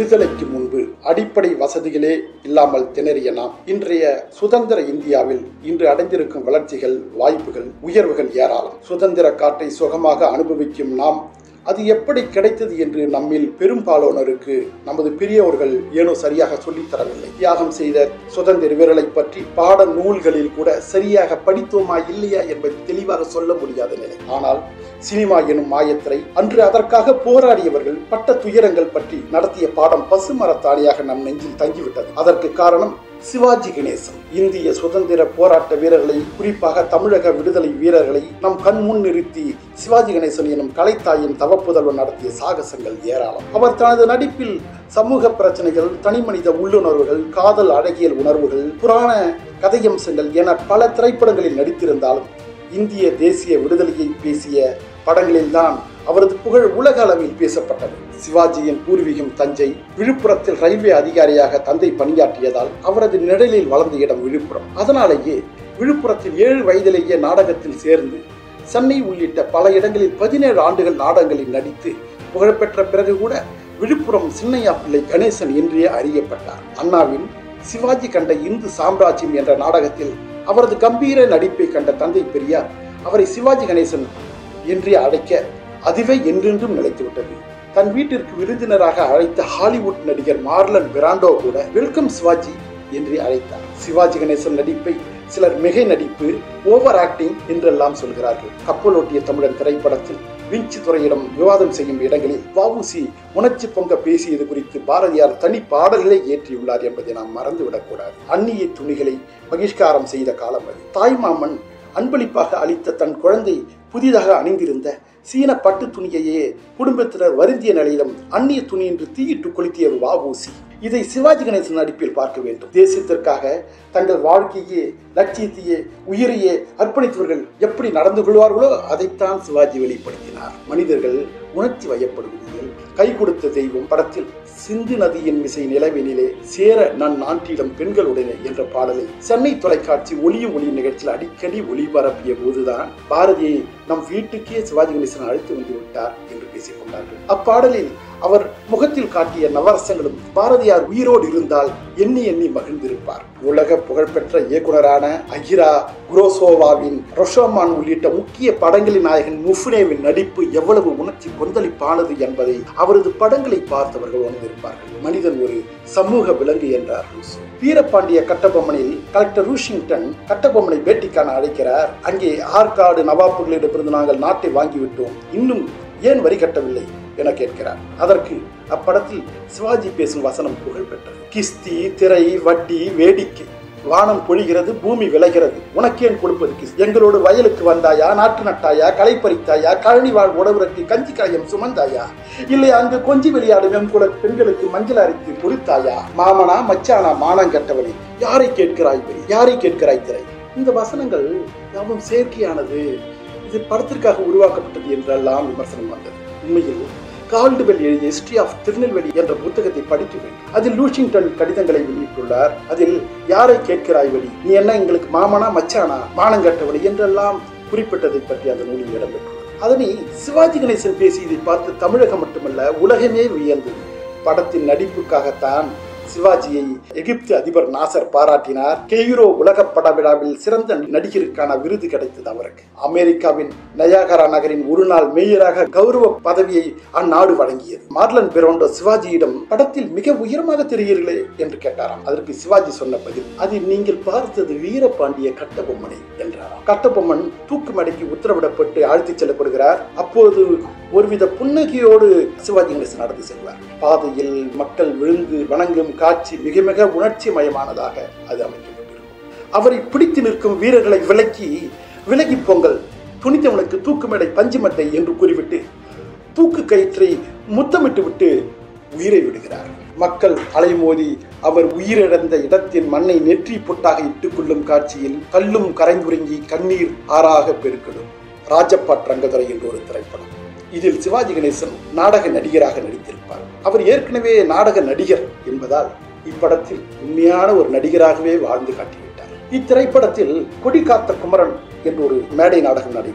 விடுதலைக்கு முன்பு அடிப்படை வசதிகளே இல்லாமல் திணறிய நாம் இன்றைய சுதந்திர இந்தியாவில் இன்று அடைந்திருக்கும் வளர்ச்சிகள் வாய்ப்புகள் உயர்வுகள் ஏராளம் சுதந்திர காற்றை சுகமாக அனுபவிக்கும் நாம் அது எப்படி கிடைத்தது என்று நம்மில் பெரும்பாலானோருக்கு நமது பெரியவர்கள் ஏனோ சரியாக சொல்லித் தரவில்லை தியாகம் செய்த சுதந்திர வீரரை பற்றி பாட நூல்களில் கூட சரியாக படித்தோமா இல்லையா என்பதை தெளிவாக சொல்ல முடியாத நிலை ஆனால் சினிமா எனும் மாயத்திரை அன்று அதற்காக போராடியவர்கள் பட்ட துயரங்கள் பற்றி நடத்திய பாடம் பசுமரத்தாணியாக நம் நெஞ்சில் தங்கிவிட்டது அதற்கு காரணம் சிவாஜி கணேசன் இந்திய சுதந்திர போராட்ட வீரர்களை குறிப்பாக தமிழக விடுதலை வீரர்களை நம் கண் முன் நிறுத்தி சிவாஜி கணேசன் எனும் கலைத்தாயின் தவப்புதல்வன் நடத்திய சாகசங்கள் ஏராளம் அவர் தனது நடிப்பில் சமூக பிரச்சனைகள் தனிமனித உள்ளுணர்வுகள் காதல் அழகியல் உணர்வுகள் புராண கதையம்சங்கள் என பல திரைப்படங்களில் நடித்திருந்தாலும் இந்திய தேசிய விடுதலையை பேசிய படங்களில்தான் அவரது புகழ் உலக அளவில் பேசப்பட்டது சிவாஜியின் பூர்வீகம் தஞ்சை விழுப்புரத்தில் ரயில்வே அதிகாரியாக தந்தை பணியாற்றியதால் அவரது நிழலில் வளர்ந்த இடம் விழுப்புரம் அதனாலேயே விழுப்புரத்தில் ஏழு வயதிலேயே நாடகத்தில் சேர்ந்து சென்னை உள்ளிட்ட பல இடங்களில் பதினேழு ஆண்டுகள் நாடகங்களில் நடித்து புகழ்பெற்ற பிறகு கூட விழுப்புரம் சின்னையா பிள்ளை கணேசன் என்றே அறியப்பட்டார் அண்ணாவின் சிவாஜி கண்ட இந்து சாம்ராஜ்யம் என்ற நாடகத்தில் அவரது கம்பீர நடிப்பை கண்ட தந்தை பெரியார் அவரை சிவாஜி கணேசன் என்றே அழைக்க அதுவே என்றென்றும் நிலைத்துவிட்டது தன் வீட்டிற்கு விருந்தினராக அழைத்த ஹாலிவுட் நடிகர் மார்லன் பிராண்டோ கூட வெல்கம் சிவாஜி என்றே அழைத்தார் சிவாஜி கணேசன் நடிப்பை சிலர் மிகை நடிப்பு ஓவர் ஆக்டிங் என்றெல்லாம் சொல்கிறார்கள் கப்பலோட்டிய தமிழன் திரைப்படத்தில் விஞ்சி துறையிடம் விவாதம் செய்யும் இடங்களில் வஉசி உணர்ச்சி பொங்க பேசியது குறித்து பாரதியார் தனி பாடல்களை இயற்றியுள்ளார் என்பதை நாம் மறந்துவிடக்கூடாது அந்நிய துணிகளை பகிஷ்காரம் செய்த காலம் அது தாய்மாமன் அன்பளிப்பாக அளித்த தன் குழந்தை புதிதாக அணிந்திருந்த சீன பட்டு துணியையே குடும்பத்தினர் வருந்திய நிலையிலும் அந்நிய துணி என்று தீயிட்டு கொளுத்திய வஉசி இதை சிவாஜி கணேசன் நடிப்பில் பார்க்க வேண்டும் தேசத்திற்காக தங்கள் வாழ்க்கையே லட்சியத்தையே உயிரையே அர்ப்பணித்தவர்கள் எப்படி நடந்து கொள்வார்களோ அதைத்தான் சிவாஜி வெளிப்படுத்தினார் மனிதர்கள் உணர்ச்சி வயப்படுவதில் கை கொடுத்த தெய்வம் படத்தில் சிந்து நதியின் விசை நிலவினிலே சேர நன் நாட்டிடம் பெண்களுடனே என்ற பாடலை சென்னை தொலைக்காட்சி ஒளியும் ஒளி நிகழ்ச்சியில் அடிக்கடி ஒளிபரப்பிய போதுதான் பாரதியை நம் வீட்டுக்கே சிவாஜி கணேசன் அழைத்து வந்து விட்டார் என்று பேசிக் கொண்டார்கள் அப்பாடலில் அவர் முகத்தில் காட்டிய நவரசங்களும் பாரதியார் உயிரோடு இருந்தால் எண்ணி எண்ணி மகிழ்ந்திருப்பார் உலக புகழ்பெற்ற இயக்குனரான அகிரா குரோசோவாவின் ரொஷோமான் உள்ளிட்ட முக்கிய படங்களின் நாயகன் முஃபுனேவின் நடிப்பு எவ்வளவு உணர்ச்சி கொந்தளிப்பானது என்பதை அவரது படங்களை பார்த்தவர்கள் உணர்ந்திருப்பார்கள் மனிதன் ஒரு சமூக விலங்கு என்றார் ரூசோ வீரபாண்டிய கட்டபொம்மனில் கலெக்டர் ரூஷிங்டன் கட்டபொம்மனை பேட்டிக்கான அழைக்கிறார் அங்கே ஆற்காடு நவாப்புகளிடமிருந்து நாங்கள் நாட்டை வாங்கிவிட்டோம் இன்னும் ஏன் வரி கட்டவில்லை என கேட்கிறார் அதற்கு அப்படத்தில் சிவாஜி பேசும் வசனம் புகழ் பெற்றது கிஸ்தி திரை வட்டி வேடிக்கை வானம் பொழிகிறது பூமி விளைகிறது உனக்கேன் கொடுப்பது கிஸ் எங்களோடு வயலுக்கு வந்தாயா நாட்டு நட்டாயா களை பறித்தாயா கழனி வாழ் உடவுரட்டி கஞ்சி காயம் சுமந்தாயா இல்லை அங்கு கொஞ்சி விளையாடும் கூட பெண்களுக்கு மஞ்சள் அரைத்து கொடுத்தாயா மாமனா மச்சானா மானங்கட்டவளி யாரை கேட்கிறாய் வரி யாரை கேட்கிறாய் திரை இந்த வசனங்கள் யாவும் செயற்கையானது இது படத்திற்காக உருவாக்கப்பட்டது என்றெல்லாம் விமர்சனம் வந்தது உண்மையில் கால்டுவெல் எழுதிய ஹிஸ்டரி ஆஃப் திருநெல்வேலி என்ற புத்தகத்தை படிக்க வேண்டும் அதில் லூஷிங்டன் கடிதங்களை வெளியிட்டுள்ளார் அதில் யாரை கேட்கிறாய் வழி நீ என்ன எங்களுக்கு மாமனா மச்சானா மானங்கட்டவழி என்றெல்லாம் குறிப்பிட்டதை பற்றி அந்த நூலில் இடம்பெற்றுள்ளது அதனை சிவாஜி கணேசன் பேசியதை பார்த்து தமிழகம் மட்டுமல்ல உலகமே வியந்தது படத்தின் நடிப்புக்காகத்தான் சிவாஜியை எகிப்து அதிபர் நாசர் பாராட்டினார் கெய்ரோ உலக பட விழாவில் சிறந்த நடிகருக்கான விருது கிடைத்தது அவருக்கு அமெரிக்காவின் நயாகரா நகரின் ஒரு நாள் மேயராக கௌரவ பதவியை அந்நாடு வழங்கியது மார்லன் பெரோண்டோ சிவாஜியிடம் படத்தில் மிக உயரமாக தெரிகிறீர்களே என்று கேட்டாராம் அதற்கு சிவாஜி சொன்ன பதில் அது நீங்கள் பார்த்தது வீரபாண்டிய கட்டபொம்மனை என்றாராம் கட்டபொம்மன் தூக்கு மடைக்கு உத்தரவிடப்பட்டு அழைத்துச் செல்லப்படுகிறார் அப்போது ஒருவித புன்னகையோடு சிவாஜி கணேசன் நடந்து செல்வார் பாதையில் மக்கள் விழுந்து வணங்கும் காட்சி மிக மிக உணர்ச்சி மயமானதாக அது அமைக்கப்பட்டிருக்கும் அவரை பிடித்து நிற்கும் வீரர்களை விலக்கி விலகி பொங்கல் துணித்தவனுக்கு தூக்குமேடை பஞ்சுமட்டை என்று கூறிவிட்டு தூக்கு கயிற்றை முத்தமிட்டு விட்டு உயிரை விடுகிறார் மக்கள் அலைமோதி அவர் உயிரிழந்த இடத்தின் மண்ணை நெற்றி பொட்டாக இட்டுக் கொள்ளும் காட்சியில் கல்லும் கரைந்துருங்கி கண்ணீர் ஆறாக பெருக்கிடும் ராஜப்பாட் ரங்கதுரை என்ற ஒரு திரைப்படம் இதில் சிவாஜி கணேசன் நாடக நடிகராக நடித்திருப்பார் அவர் ஏற்கனவே நாடக நடிகர் என்பதால் இப்படத்தில் உண்மையான ஒரு நடிகராகவே வாழ்ந்து காட்டிவிட்டார் இத்திரைப்படத்தில் கொடி காத்த குமரன் என்ற ஒரு மேடை நாடகம் நடைபெறும்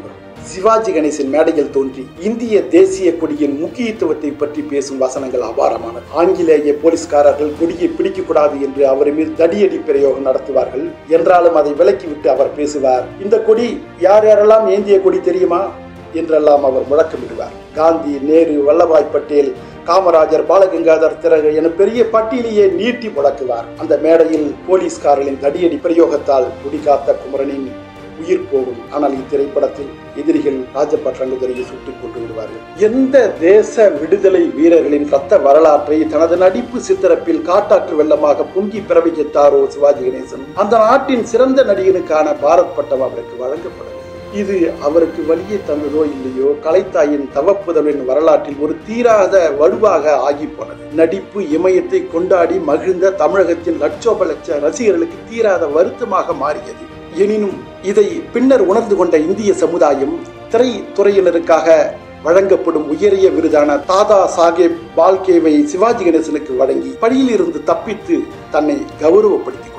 சிவாஜி கணேசன் மேடையில் தோன்றி இந்திய தேசிய கொடியின் முக்கியத்துவத்தை பற்றி பேசும் வசனங்கள் அபாரமானது ஆங்கிலேய போலீஸ்காரர்கள் கொடியை பிடிக்கக்கூடாது என்று அவர் மீது தடியடி பிரயோகம் நடத்துவார்கள் என்றாலும் அதை விலக்கிவிட்டு அவர் பேசுவார் இந்த கொடி யார் யாரெல்லாம் ஏந்திய கொடி தெரியுமா என்றெல்லாம் அவர் முழக்கமிடுவார் காந்தி நேரு வல்லபாய் பட்டேல் காமராஜர் பாலகங்காதர் திலக என பெரிய பட்டியலையே நீட்டி முழக்குவார் அந்த மேடையில் போலீஸ்காரர்களின் தடியடி பிரயோகத்தால் குடிகாத்த குமரனின் உயிர் போகும் ஆனால் இத்திரைப்படத்தில் எதிரிகள் ராஜபட்ரங்குதரையை சுட்டுக் கொண்டு விடுவார்கள் எந்த தேச விடுதலை வீரர்களின் ரத்த வரலாற்றை தனது நடிப்பு சித்திரப்பில் காட்டாற்று வெள்ளமாக பொங்கி பிறப்பித்தாரோ சிவாஜி கணேசன் அந்த நாட்டின் சிறந்த நடிகனுக்கான பாரத் பட்டம் அவருக்கு வழங்கப்படவில்லை இது அவருக்கு வழியை தந்ததோ இல்லையோ கலைத்தாயின் தவப்புதலின் வரலாற்றில் ஒரு தீராத வலுவாக ஆகி போனது நடிப்பு இமயத்தை கொண்டாடி மகிழ்ந்த தமிழகத்தின் லட்சோப லட்ச ரசிகர்களுக்கு தீராத வருத்தமாக மாறியது எனினும் இதை பின்னர் உணர்ந்து கொண்ட இந்திய சமுதாயம் திரைத்துறையினருக்காக வழங்கப்படும் உயரிய விருதான தாதா சாஹேப் பால்கேவை சிவாஜி கணேசனுக்கு வழங்கி பணியில் இருந்து தப்பித்து தன்னை கௌரவப்படுத்தி